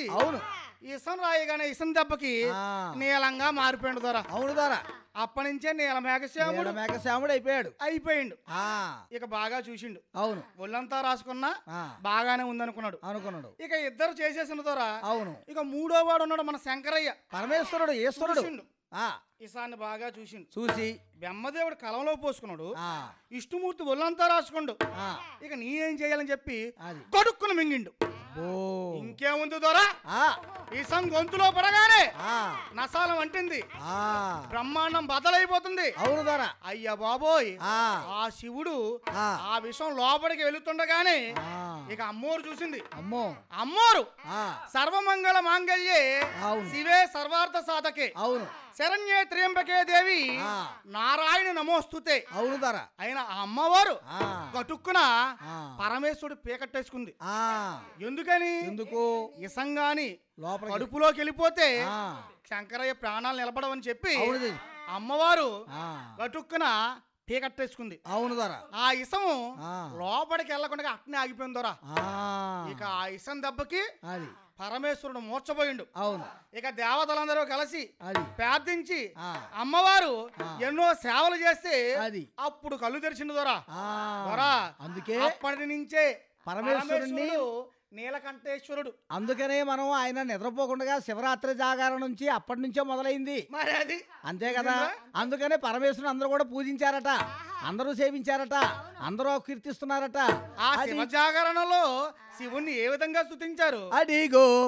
చూసి అవును ఇసం రాయగానే ఇసం దెబ్బకి ఆ. నీలంగా మారిపోయిండు దొర అవును ద్వారా అప్పటి నుంచే నీల మేఘశ్యాముడు మేక శ్యాముడు అయిపోయాడు అయిపోయిండు ఆ ఇక బాగా చూసిండు అవును ఒళ్ళంతా రాసుకున్నా ఆ బాగానే ఉందనుకున్నాడు అనుకున్నాడు ఇక ఇద్దరు చేసేసిన దొర అవును ఇక మూడో వాడు ఉన్నాడు మన శంకరయ్య పరమేశ్వరుడు ఈశ్వరుడు చూసిండు ఆ ఇసాన్ని బాగా చూసిండు చూసి బ్రహ్మదేవుడు కలంలో పోసుకున్నాడు ఆ ఇష్టమూర్తి ఒళ్ళంతా రాసుకుండు ఆ ఇక నేనేం చేయాలని చెప్పి అది కొడుక్కును మింగిండు ఓ ఇంకేముంది దొరా ఆ ఇసం గొంతులో పడగానే ఆ నసాలం అంటింది ఆ బ్రహ్మాండం బదలైపోతుంది అవును ద్వారా అయ్యా బాబోయ్ ఆ ఆ శివుడు ఆ ఆ విషం లోపలికి వెళుతుండగానే ఆ. ఇక అమ్మోరు చూసింది అమ్మో అమ్మోరు ఆ సర్వమంగళ మాంగళ్యే అవును. శివే సర్వార్థ సాధకే అవును శరణ్యే త్ర్యంబకే దేవి ఆ. నారాయణ నమోస్తుతే అవును ద్వారా అయిన ఆ అమ్మవారు ఆ కటుక్కున ఆ. పరమేశ్వరుడు పీకట్టేసుకుంది ఆ ఎందుకని ఎందుకు ఇసంగాని లోపలికి కడుపులోకి వెళ్ళిపోతే ఆ. శంకరయ్య ప్రాణాలు నిలబడవని చెప్పి అవును ఇది. అమ్మవారు ఆ గటుక్కున పీకట్టేసుకుంది అవును ద్వారా ఆ ఇసం ఆ. లోపలికి వెళ్లకుండా అట్నే ఆగిపోయింది దొరా ఆ ఇక ఆ ఇసం దెబ్బకి అది పరమేశ్వరుడు మూర్చపోయిండు అవును ఇక దేవతలందరూ కలిసి అది ప్రార్థించి ఆ. అమ్మవారు ఆ. ఎన్నో సేవలు చేస్తే అది. అప్పుడు కళ్ళు తెరిచింది దొరా ఆ దొరా అందుకే అప్పటి నుంచే పరమేశ్వరుణ్ణి పరమేశ్వరుడు నీలకంఠేశ్వరుడు అందుకనే మనం ఆయన నిద్రపోకుండా శివరాత్రి జాగారం నుంచి అప్పటి నుంచే మొదలైంది మరి అది అంతే కదా అందుకనే పరమేశ్వరుని అందరూ కూడా పూజించారట అందరూ సేవించారట అందరూ కీర్తిస్తున్నారట ఆ అది శివ జాగరణలో శివుణ్ణి ఏ విధంగా స్తుతించారు అడిగో